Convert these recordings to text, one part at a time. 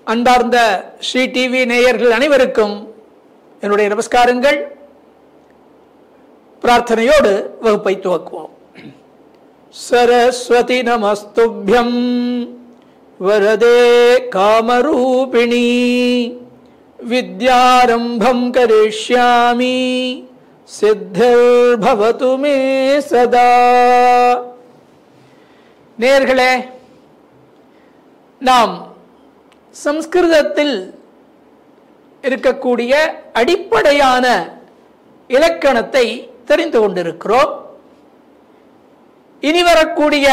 அன்பார்ந்த ஸ்ரீ டிவி நேயர்கள் அனைவருக்கும் என்னுடைய நமஸ்காரங்கள் பிரார்த்தனையோடு வகுப்பை துவக்குவோம் சரஸ்வதி நமஸ்துபியம் வரதே காமரூபிணி வித்யாரம்பம் கரிஷ்யாமி சித்திர்பவது மே சதா நேர்களே நாம் சம்ஸ்கிருதத்தில் இருக்கக்கூடிய அடிப்படையான இலக்கணத்தை தெரிந்து கொண்டிருக்கிறோம் இனி வரக்கூடிய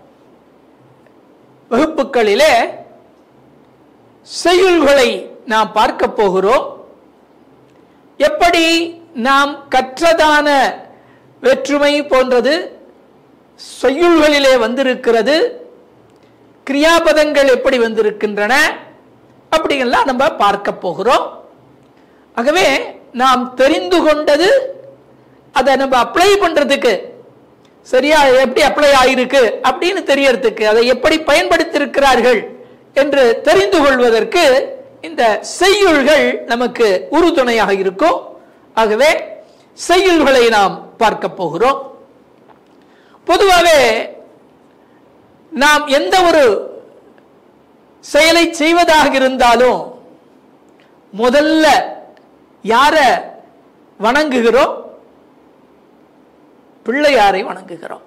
வகுப்புகளிலே செய்யுள்களை நாம் பார்க்க போகிறோம் எப்படி நாம் கற்றதான வேற்றுமை போன்றது செய்யுள்களிலே வந்திருக்கிறது கிரியாபதங்கள் எப்படி வந்திருக்கின்றன அப்படிங்கெல்லாம் நம்ம பார்க்க போகிறோம் ஆகவே நாம் தெரிந்து கொண்டது அதை நம்ம அப்ளை பண்றதுக்கு சரியா எப்படி அப்ளை ஆயிருக்கு அப்படின்னு தெரியறதுக்கு அதை எப்படி பயன்படுத்தியிருக்கிறார்கள் என்று தெரிந்து கொள்வதற்கு இந்த செய்யுள்கள் நமக்கு உறுதுணையாக இருக்கும் ஆகவே செய்யுள்களை நாம் பார்க்க போகிறோம் பொதுவாகவே நாம் எந்த ஒரு செயலை செய்வதாக இருந்தாலும் முதல்ல யார வணங்குகிறோம் பிள்ளையாரை வணங்குகிறோம்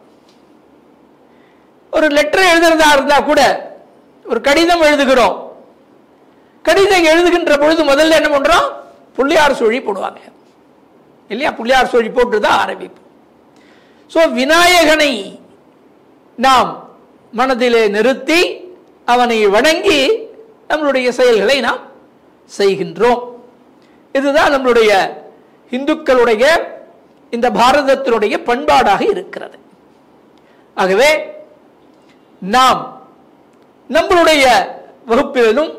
ஒரு லெட்டர் எழுதுறதா இருந்தா கூட ஒரு கடிதம் எழுதுகிறோம் கடிதம் எழுதுகின்ற பொழுது முதல்ல என்ன பண்றோம் புள்ளியார் சுழி போடுவாங்க இல்லையா புள்ளியார் சுழி போட்டு தான் ஆரம்பிப்போம் ஸோ விநாயகனை நாம் மனதிலே நிறுத்தி அவனை வணங்கி நம்மளுடைய செயல்களை நாம் செய்கின்றோம் இதுதான் நம்மளுடைய இந்துக்களுடைய இந்த பாரதத்தினுடைய பண்பாடாக இருக்கிறது ஆகவே நாம் நம்மளுடைய வகுப்பிலும்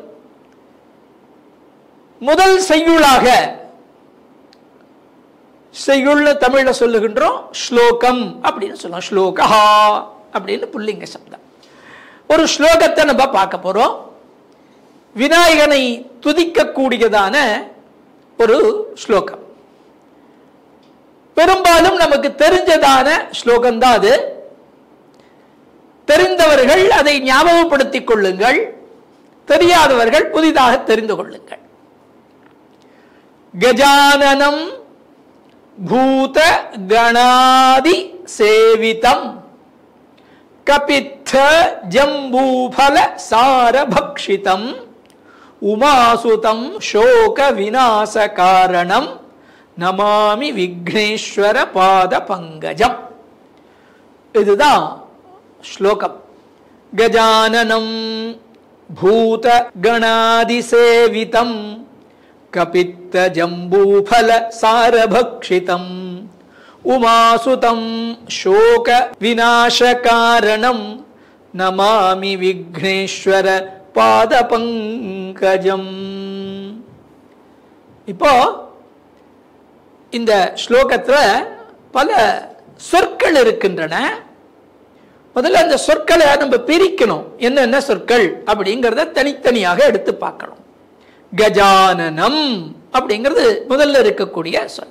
முதல் செய்யுளாக செய்யுள்ள தமிழ்ல சொல்லுகின்றோம் ஸ்லோகம் அப்படின்னு சொல்லலாம் ஸ்லோகா அப்படின்னு புல்லிங்க சப்தம் ஒரு ஸ்லோகத்தை நம்ம பார்க்க போறோம் விநாயகனை துதிக்கக்கூடியதான ஒரு ஸ்லோகம் பெரும்பாலும் நமக்கு தெரிஞ்சதான ஸ்லோகம் தான் அது தெரிந்தவர்கள் அதை ஞாபகப்படுத்திக் கொள்ளுங்கள் தெரியாதவர்கள் புதிதாக தெரிந்து கொள்ளுங்கள் கஜானனம் பூத கணாதி சேவிதம் கபித்த ஜம்பூபல சாரபக்ஷிதம் உமாசுதம் சோக விநாச காரணம் நமாமி விக்னேஸ்வர பாத பங்கஜம் இதுதான் ஸ்லோகம் கஜானனம் பூத கணாதி சேவிதம் கபித்த ஜம்பூபல சாரபக்ஷிதம் உமாசுதம் சோக விநாச காரணம் நமாமி விக்னேஸ்வர பாத பங்கஜம் இப்போ இந்த ஸ்லோகத்துல பல சொற்கள் இருக்கின்றன முதல்ல அந்த சொற்களை நம்ம பிரிக்கணும் என்னென்ன சொற்கள் அப்படிங்கிறத தனித்தனியாக எடுத்து பார்க்கணும் கஜானனம் அப்படிங்கிறது முதல்ல இருக்கக்கூடிய சொல்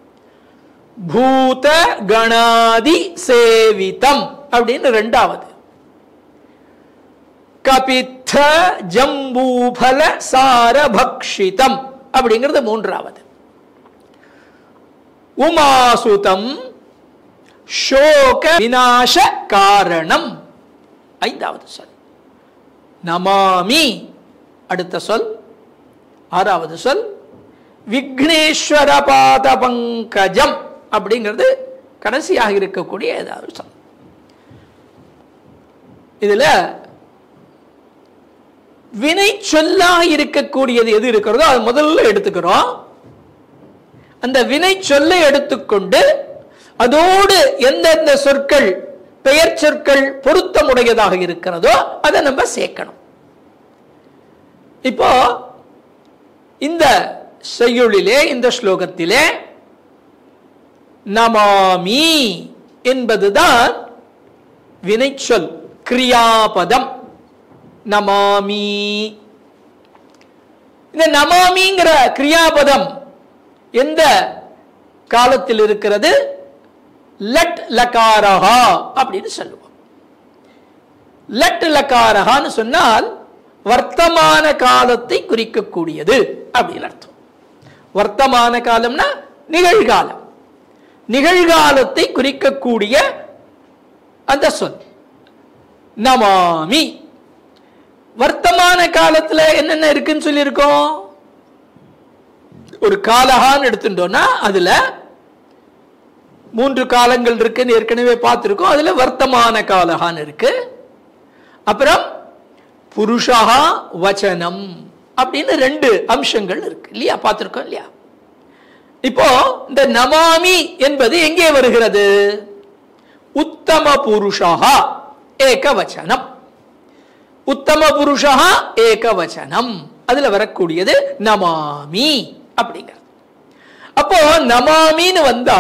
பூத கணாதி சேவிதம் அப்படின்னு ரெண்டாவது கபித்த ஜம்பூபல சாரபக்ஷிதம் அப்படிங்கிறது மூன்றாவது உமாசுதம் சோக விநாச காரணம் ஐந்தாவது சொல் நமாமி அடுத்த சொல் ஆறாவது சொல் விக்னேஸ்வர பாத பங்கஜம் அப்படிங்கிறது கடைசியாக இருக்கக்கூடிய ஏதாவது சொல் இதுல வினை சொல்லா இருக்கக்கூடியது எது இருக்கிறதோ அது முதல்ல எடுத்துக்கிறோம் அந்த வினை சொல்லை எடுத்துக்கொண்டு அதோடு எந்தெந்த சொற்கள் பெயர் சொற்கள் பொருத்தமுடையதாக இருக்கிறதோ அதை நம்ம சேர்க்கணும் இப்போ இந்த செய்யுளிலே இந்த ஸ்லோகத்திலே நமாமி என்பதுதான் வினைச்சொல் கிரியாபதம் நமாமி இந்த நமாமிங்கிற கிரியாபதம் எந்த காலத்தில் இருக்கிறது லட் லகாரஹா அப்படின்னு சொல்லுவோம் லட் லகாரஹான்னு சொன்னால் வர்த்தமான காலத்தை குறிக்கக்கூடியது அப்படின்னு அர்த்தம் வர்த்தமான காலம்னா நிகழ்காலம் நிகழ்காலத்தை குறிக்கக்கூடிய அந்த சொல் நமாமி வர்த்தமான காலத்துல என்னென்ன இருக்குன்னு சொல்லியிருக்கோம் ஒரு காலகான்னு எடுத்துட்டோம்னா அதுல மூன்று காலங்கள் இருக்குன்னு ஏற்கனவே பார்த்திருக்கோம் அதுல வர்த்தமான காலகான்னு இருக்கு அப்புறம் புருஷா வச்சனம் அப்படின்னு ரெண்டு அம்சங்கள் இருக்கு இல்லையா பார்த்திருக்கோம் இல்லையா இப்போ இந்த நமாமி என்பது எங்கே வருகிறது உத்தம புருஷா ஏகவச்சனம் உத்தம புருஷா ஏகவச்சனம் அதுல வரக்கூடியது நமாமி அப்படிங்கிறது அப்போ நமாமின்னு வந்தா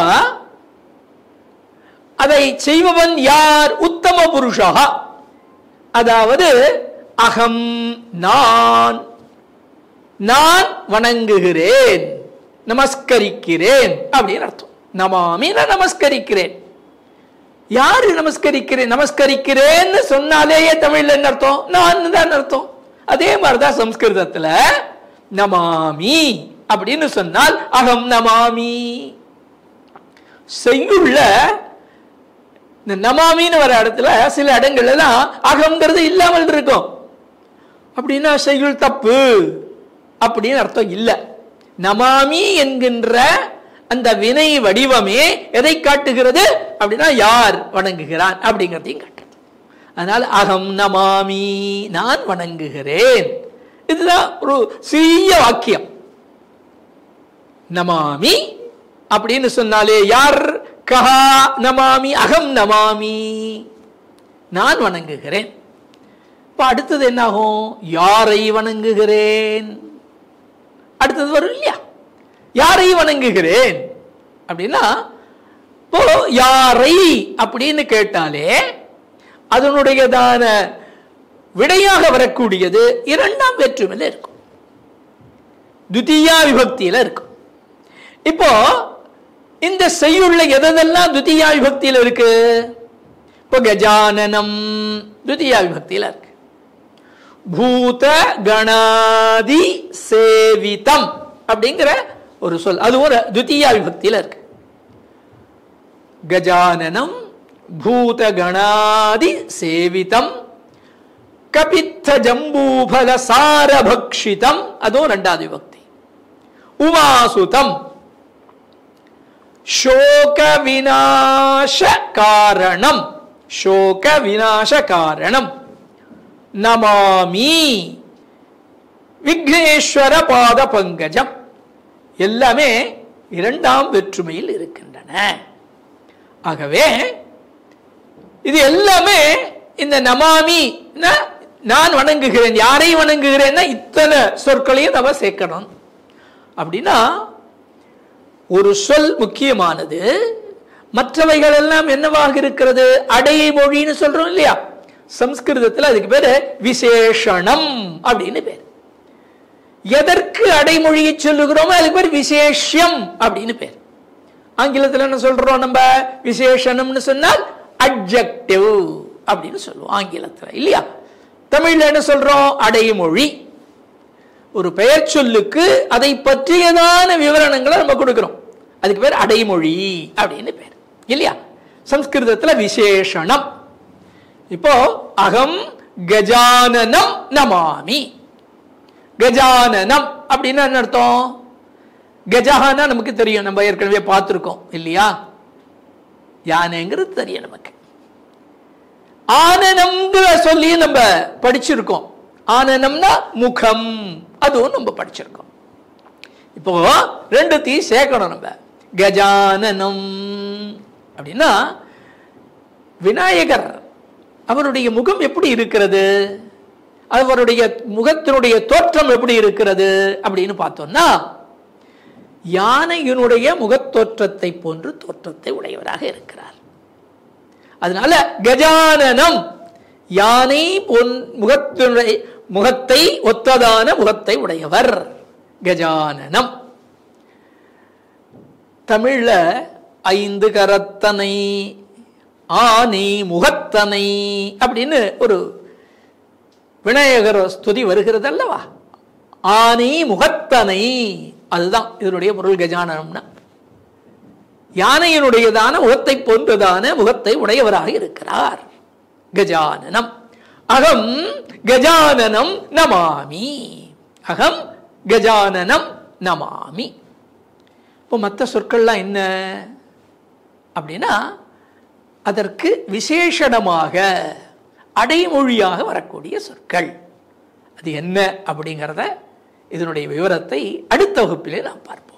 அதை செய்பவன் யார் உத்தம புருஷா அதாவது அகம் நான் நான் வணங்குகிறேன் நமஸ்கரிக்கிறேன் அப்படின்னு அர்த்தம் நமாமி நான் நமஸ்கரிக்கிறேன் யாரு நமஸ்கரிக்கிறேன் நமஸ்கரிக்கிறேன்னு சொன்னாலேயே தமிழ்ல என்ன அர்த்தம் நான் தான் அர்த்தம் அதே மாதிரிதான் சம்ஸ்கிருதத்துல நமாமி அப்படின்னு சொன்னால் அகம் நமாமி செய்யுள்ள இந்த நமாமின்னு வர இடத்துல சில இடங்கள்ல எல்லாம் அகங்கிறது இல்லாமல் இருக்கும் அப்படின்னா செய்யுள் தப்பு அப்படின்னு அர்த்தம் இல்லை நமாமி என்கின்ற அந்த வினை வடிவமே எதை காட்டுகிறது அப்படின்னா யார் வணங்குகிறான் அப்படிங்கிறதையும் காட்டுறது அதனால அகம் நமாமி நான் வணங்குகிறேன் இதுதான் ஒரு சிறிய வாக்கியம் நமாமி அப்படின்னு சொன்னாலே யார் கஹா நமாமி அகம் நமாமி நான் வணங்குகிறேன் இப்ப அடுத்தது என்னாகும் யாரை வணங்குகிறேன் அடுத்தது வரும் இல்லையா யாரை வணங்குகிறேன் அப்படின்னா இப்போ யாரை அப்படின்னு கேட்டாலே அதனுடையதான விடையாக வரக்கூடியது இரண்டாம் வேற்றுமையில இருக்கும் துதியா விபக்தியில இருக்கும் இப்போ இந்த செய்யுள்ள எதெல்லாம் துதியா விபக்தியில இருக்கு இப்போ கஜானனம் துதியா விபக்தியில இருக்கு பூத கணாதி சேவிதம் அப்படிங்கிற ஒரு சொல் அது ஒரு துதியா விபக்தியில இருக்கு கஜானனம் பூத கணாதி சேவிதம் கபித்த ஜம்பூபல சாரபக்ஷிதம் அதுவும் ரெண்டாவது விபக்தி உமாசுதம் சோக விநாச காரணம் சோக விநாச காரணம் நமாமி விக்னேஸ்வர பாத பங்கஜம் எல்லாமே இரண்டாம் வேற்றுமையில் இருக்கின்றன ஆகவே இது எல்லாமே இந்த நமாமி நான் வணங்குகிறேன் யாரை வணங்குகிறேன்னா இத்தனை சொற்களையும் நம்ம சேர்க்கணும் அப்படின்னா ஒரு சொல் முக்கியமானது மற்றவைகள் எல்லாம் என்னவாக இருக்கிறது அடைமொழின்னு சொல்றோம் இல்லையா சம்ஸ்கிருதத்தில் அதுக்கு பேரு விசேஷணம் அப்படின்னு பேர் எதற்கு அடைமொழியை சொல்லுகிறோமோ அதுக்கு பேர் விசேஷம் அப்படின்னு பேர் ஆங்கிலத்தில் என்ன சொல்றோம் நம்ம விசேஷணம்னு சொன்னால் அப்ஜெக்டிவ் அப்படின்னு சொல்லுவோம் ஆங்கிலத்தில் இல்லையா தமிழ்ல என்ன சொல்றோம் அடைமொழி ஒரு பெயர் சொல்லுக்கு அதை பற்றியதான விவரணங்களை நம்ம கொடுக்கிறோம் அதுக்கு பேர் அடைமொழி அப்படின்னு பேர் இல்லையா சம்ஸ்கிருதத்தில் விசேஷணம் இப்போ அகம் கஜானனம் நமாமி கஜானனம் அப்படின்னா என்ன அர்த்தம் கஜானா நமக்கு தெரியும் நம்ம ஏற்கனவே பார்த்துருக்கோம் இல்லையா யானைங்கிறது தெரியும் நமக்கு ஆனனம்ங்கிற சொல்லி நம்ம படிச்சிருக்கோம் ஆனனம்னா முகம் அதுவும் நம்ம படிச்சிருக்கோம் இப்போ ரெண்டுத்தையும் சேர்க்கணும் நம்ம கஜானனம் அப்படின்னா விநாயகர் அவருடைய முகம் எப்படி இருக்கிறது அவருடைய முகத்தினுடைய தோற்றம் எப்படி இருக்கிறது அப்படின்னு பார்த்தோம்னா யானையினுடைய முகத்தோற்றத்தை போன்று தோற்றத்தை உடையவராக இருக்கிறார் அதனால கஜானனம் யானை பொன் முகத்தினுடைய முகத்தை ஒத்ததான முகத்தை உடையவர் கஜானனம் தமிழ்ல ஐந்து கரத்தனை ஆனை முகத்தனை அப்படின்னு ஒரு விநாயகர் ஸ்துதி வருகிறது அல்லவா ஆனை முகத்தனை அதுதான் இதனுடைய பொருள் கஜானனம்னா யானையினுடையதான முகத்தை போன்றதான முகத்தை உடையவராக இருக்கிறார் கஜானனம் அகம் கஜானனம் நமாமி அகம் கஜானனம் நமாமி இப்போ மற்ற சொற்கள்லாம் என்ன அப்படின்னா அதற்கு விசேஷணமாக அடைமொழியாக வரக்கூடிய சொற்கள் அது என்ன அப்படிங்கிறத இதனுடைய விவரத்தை அடுத்த வகுப்பிலே நாம் பார்ப்போம்